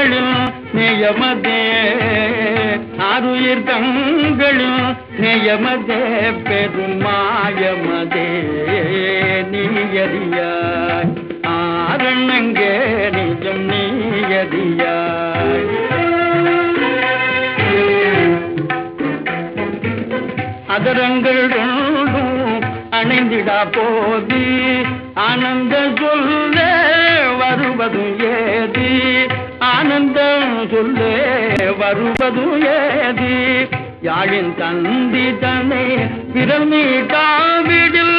தங்களில் நேயமதே ஆறுயிர் தங்களில் நேயமதே பெருமாயமதே நீயறியாய் ஆரணங்கே நிஜம் நீயறியாய் அதரங்கள் ரெண்டும் அணைந்திடா போது ஆனந்த சொல்ல வருவதும் ஏது ஆனந்தம் சொல்ல வருவதும் ஏது யாழின் தந்தி தன்னை விரல் மீட்டாவிடில்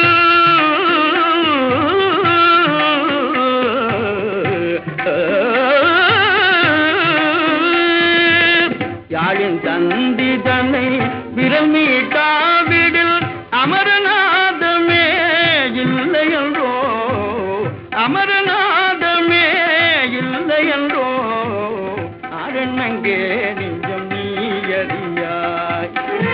யாழின் தந்தி தன்னை விரல் மீட்டாவிடில் அமரநாதமே இல்லை என்றோ அமரநாதமே இல்லை என்றோ அரணங்கே நிஜம் நீ அறியாய்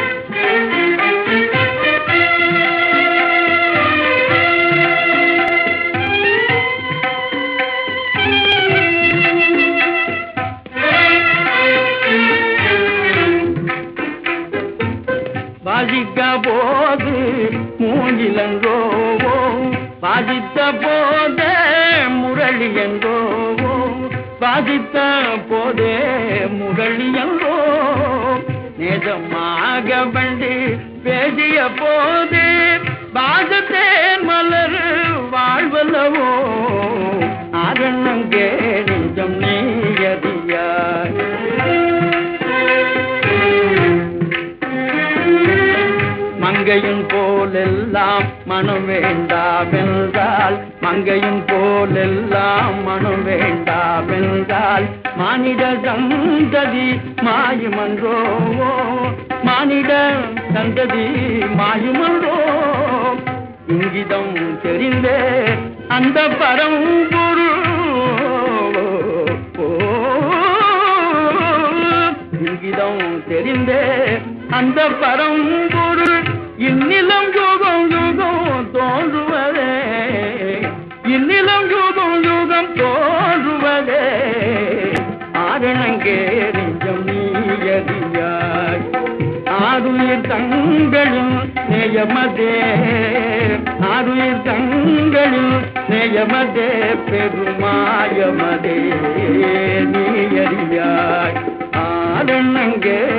வாசிக்க போது மூங்கிலன்றோவோ வாசித்த போதே முரளி என்றோவோ வாசித்த போதே முரளி என்றோ நேசமாக வந்து பேசிய போது பாசத்தேன் மலர் வாழ்வல்லவோ ஆரணங்கே நெஞ்சம் நீயதியாய் மங்கையும் போலெல்லாம் மனம் வேண்டாவென்றால் மங்கையும் போலெல்லாம் மனம் வேண்டாவென்றால் மானிட சந்ததி மாயுமன்றோ மானிட சந்ததி மாயுமன்றோ இங்கிதம் தெரிந்தே அந்த பரம்பொருள் இங்கிதம் தெரிந்தே அந்த பரம்பொருள் இந்நிலம் யுகம் யுகம் தோன்றுவதே இந்நிலம் யுகம் யுகம் தோன்றுவதே ஆரணங்கே நெஞ்சம் நீயதியாய் ஆறுயிர் தங்களில் நேயமதே ஆறுயிர் தங்களில் நேயமதே பெருமாயமதே நீயறியாய் ஆரணங்கே